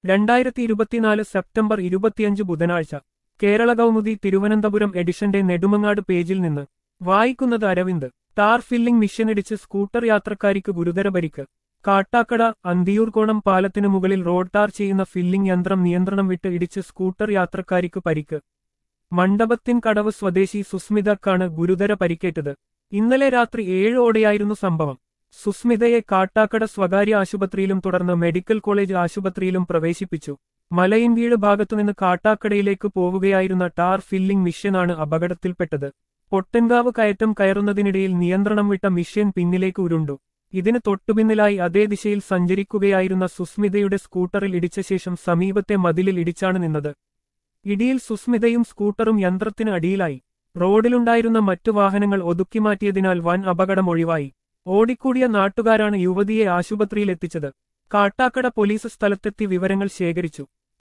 രണ്ടായിരത്തി ഇരുപത്തിനാല് സെപ്റ്റംബർ ഇരുപത്തിയഞ്ച് ബുധനാഴ്ച കേരള കൗമുദി തിരുവനന്തപുരം എഡിഷന്റെ നെടുമങ്ങാട് പേജിൽ നിന്ന് വായിക്കുന്നത് അരവിന്ദ് ടാർ ഫില്ലിംഗ് മിഷനിടിച്ച് സ്കൂട്ടർ യാത്രക്കാരിക്ക് ഗുരുതര പരിക്ക് കാട്ടാക്കട അന്തിയൂർകോണം പാലത്തിനു മുകളിൽ റോഡ് ടാർ ചെയ്യുന്ന ഫില്ലിംഗ് യന്ത്രം നിയന്ത്രണം വിട്ട് ഇടിച്ച് സ്കൂട്ടർ യാത്രക്കാരിക്ക് പരിക്ക് മണ്ഡപത്തിൻ കടവ് സ്വദേശി സുസ്മിതക്കാണ് ഗുരുതര പരിക്കേറ്റത് ഇന്നലെ രാത്രി ഏഴോടെയായിരുന്നു സംഭവം സുസ്മിതയെ കാട്ടാക്കട സ്വകാര്യ ആശുപത്രിയിലും തുടർന്ന് മെഡിക്കൽ കോളേജ് ആശുപത്രിയിലും പ്രവേശിപ്പിച്ചു മലയിൻവീട് ഭാഗത്തുനിന്ന് കാട്ടാക്കടയിലേക്ക് പോവുകയായിരുന്ന ടാർ ഫില്ലിംഗ് മിഷ്യനാണ് അപകടത്തിൽപ്പെട്ടത് പൊട്ടൻകാവ് കയറ്റം കയറുന്നതിനിടയിൽ നിയന്ത്രണം വിട്ട മിഷ്യൻ പിന്നിലേക്ക് ഉരുണ്ടു ഇതിന് തൊട്ടുപിന്നിലായി അതേ ദിശയിൽ സഞ്ചരിക്കുകയായിരുന്ന സുസ്മിതയുടെ സ്കൂട്ടറിൽ ഇടിച്ച ശേഷം സമീപത്തെ മതിലിൽ ഇടിച്ചാണ് നിന്നത് ഇടിയിൽ സുസ്മിതയും സ്കൂട്ടറും യന്ത്രത്തിന് അടിയിലായി റോഡിലുണ്ടായിരുന്ന മറ്റു വാഹനങ്ങൾ ഒതുക്കിമാറ്റിയതിനാൽ വൻ അപകടം ഒഴിവായി ഓടിക്കൂടിയ നാട്ടുകാരാണ് യുവതിയെ ആശുപത്രിയിൽ എത്തിച്ചത് കാട്ടാക്കട പോലീസ് സ്ഥലത്തെത്തി വിവരങ്ങൾ ശേഖരിച്ചു